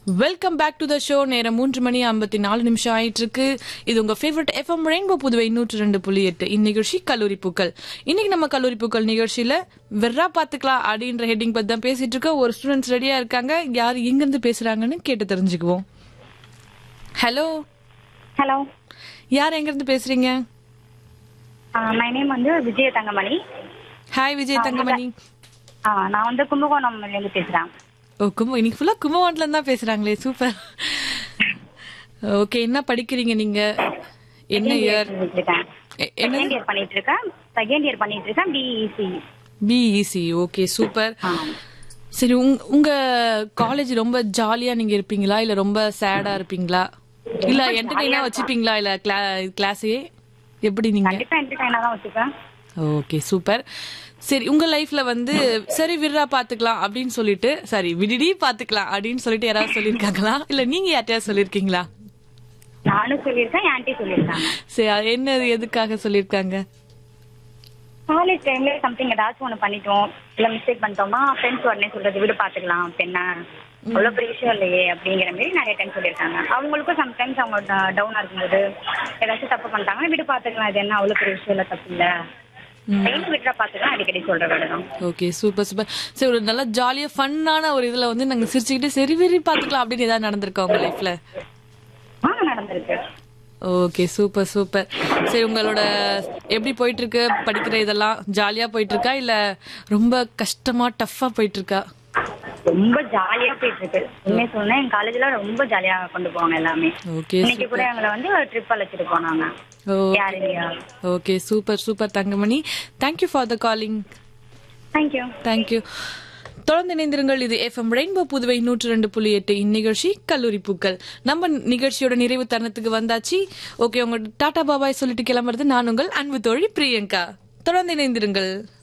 welcome back to the show நேரம் மூன்று மணி ஐம்பத்தி நாலு நிமிஷம் ஆயிட்டு இருக்கு இது உங்க ஃபேவரட் எஃப்எம் ரெயின்போ புதுவை நூற்று ரெண்டு புள்ளி எட்டு இந்நிகழ்ச்சி கல்லூரி பூக்கள் இன்னைக்கு நம்ம கல்லூரி பூக்கள் நிகழ்ச்சியில வெர்ரா பாத்துக்கலாம் அப்படின்ற ஹெட்டிங் பத்தி தான் பேசிட்டு இருக்கோம் ஒரு ஸ்டூடெண்ட்ஸ் ரெடியா இருக்காங்க யார் எங்க இருந்து பேசுறாங்கன்னு கேட்டு தெரிஞ்சுக்குவோம் ஹலோ ஹலோ யார் எங்க இருந்து பேசுறீங்க மை நேம் வந்து விஜய தங்கமணி ஹாய் விஜய் தங்கமணி ஆ, நான் வந்து கும்பகோணம்லேருந்து பேசுகிறேன் ஓ கும்ப இன்னைக்கு ஃபுல்லா கும்பகோணத்துல இருந்து தான் பேசுறாங்களே சூப்பர் ஓகே என்ன படிக்கிறீங்க நீங்க என்ன இயர் இருக்கேன் என்ன செகண்ட் இயர் பண்ணிட்டு இருக்கேன் செகண்ட் இயர் பண்ணிட்டு இருக்கேன் பிஇசி பிஇசி ஓகே சூப்பர் சரி உங்க உங்க காலேஜ் ரொம்ப ஜாலியா நீங்க இருப்பீங்களா இல்ல ரொம்ப சேடா இருப்பீங்களா இல்ல என்டர்டெயினா வச்சுப்பீங்களா இல்ல கிளாஸே எப்படி நீங்க கண்டிப்பா என்டர்டைனா தான் வச்சுப்பேன் ஓகே சூப்பர் சரி உங்க லைஃப்ல வந்து சரி விடுறா பாத்துக்கலாம் அப்படின்னு சொல்லிட்டு சரி விடுடி பாத்துக்கலாம் அப்படின்னு சொல்லிட்டு யாராவது சொல்லிருக்காங்களா இல்ல நீங்க யார்ட்டையாவது சொல்லிருக்கீங்களா நானும் சொல்லியிருக்கேன் என் ஆன்ட்டி சொல்லியிருக்காங்க சரி அது என்ன எதுக்காக சொல்லிருக்காங்க காலேஜ் டைம்ல சம்திங் ஏதாச்சும் ஒன்று பண்ணிட்டோம் இல்ல மிஸ்டேக் பண்ணிட்டோமா ஃப்ரெண்ட்ஸ் உடனே சொல்றது விடு பாத்துக்கலாம் அப்ப என்ன அவ்வளோ பெரிய விஷயம் இல்லையே அப்படிங்கிற மாதிரி நிறைய டைம் சொல்லியிருக்காங்க அவங்களுக்கும் சம்டைம்ஸ் அவங்க டவுனா இருக்கும்போது ஏதாச்சும் தப்பு பண்ணிட்டாங்கன்னா விடு பாத்துக்கலாம் இது என்ன அவ்வளோ பெரிய விஷயம் இல்லை தப்பு இல்லை டெய்லி விட்டுறா பாத்துக்கலாம் அடிக்கடி சொல்ற வேலை தான் ஓகே சூப்பர் சூப்பர் சரி ஒரு நல்ல ஜாலியா ஃபன்னான ஒரு இதுல வந்து நாங்க சிரிச்சுக்கிட்டு சரி வெறி பாத்துக்கலாம் அப்படின்னு ஏதாவது நடந்திருக்கா உங்க லைஃப்ல ஆ நடந்திருக்கு ஓகே சூப்பர் சூப்பர் சரி உங்களோட எப்படி போயிட்டு இருக்கு படிக்கிற இதெல்லாம் ஜாலியா போயிட்டு இருக்கா இல்ல ரொம்ப கஷ்டமா டஃப்பா போயிட்டு இருக்கா ரொம்ப ஜாலியா போயிட்டு இருக்கு உண்மையை சொன்னா என் காலேஜ்ல ரொம்ப ஜாலியா கொண்டு போவாங்க எல்லாமே ஓகே இன்னைக்கு கூட எங்களை வந்து ட்ரிப் அழைச்சிட்டு போனாங்க யார் இல்லையா okay super super Thangamani thank you for the calling thank you thank you தொடர்ந்து இணைந்திருங்கள் இது எஃப்எம் ரெயின்போ புதுவை நூற்று ரெண்டு புள்ளி எட்டு இந்நிகழ்ச்சி கல்லூரி பூக்கள் நம்ம நிகழ்ச்சியோட நிறைவு தருணத்துக்கு வந்தாச்சு ஓகே உங்க டாடா பாபாய் சொல்லிட்டு கிளம்புறது நான் உங்கள் அன்பு தோழி பிரியங்கா தொடர்ந்து இணைந்திருங்கள்